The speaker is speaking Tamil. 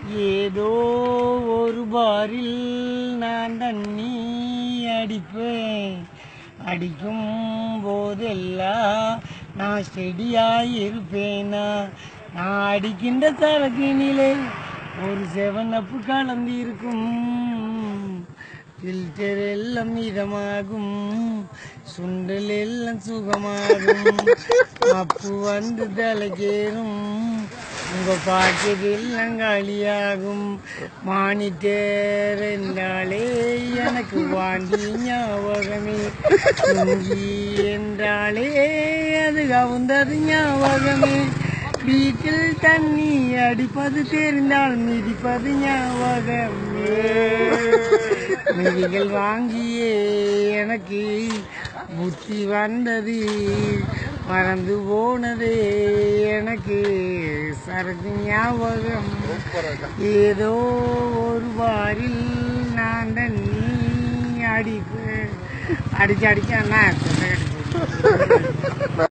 ஏதோ ஒரு பாரில் நான் தண்ணி அடிப்பேன் அடிக்கும் போதெல்லாம் நான் செடியாய் இருப்பேனா நான் அடிக்கின்ற சரக்கினிலே ஒரு செவனப்பு கலந்திருக்கும் ஃபில்டர் எல்லாம் இதமாகும் சுண்டல் எல்லாம் சுகமாகும் அப்பு வந்து தலைக்கேறும் உங்க பாக்கெட் எல்லாம் காலியாகும் மானிட்டர் என்றாலே எனக்கு வாண்டி ஞாபகமே துங்கி என்றாலே அது கவுந்தது ஞாபகமே வீட்டில் தண்ணி அடிப்பது தெரிந்தால் மிதிப்பது ஞாபகமே மிதிகள் வாங்கியே எனக்கு புத்தி வந்தது மறந்து போனதே எனக்கு சரக்கு ஞாபகம் ஏதோ ஒரு வாரில் நான் தண்ணி அடிப்பேன் அடிச்சு அடிச்சு அண்ணா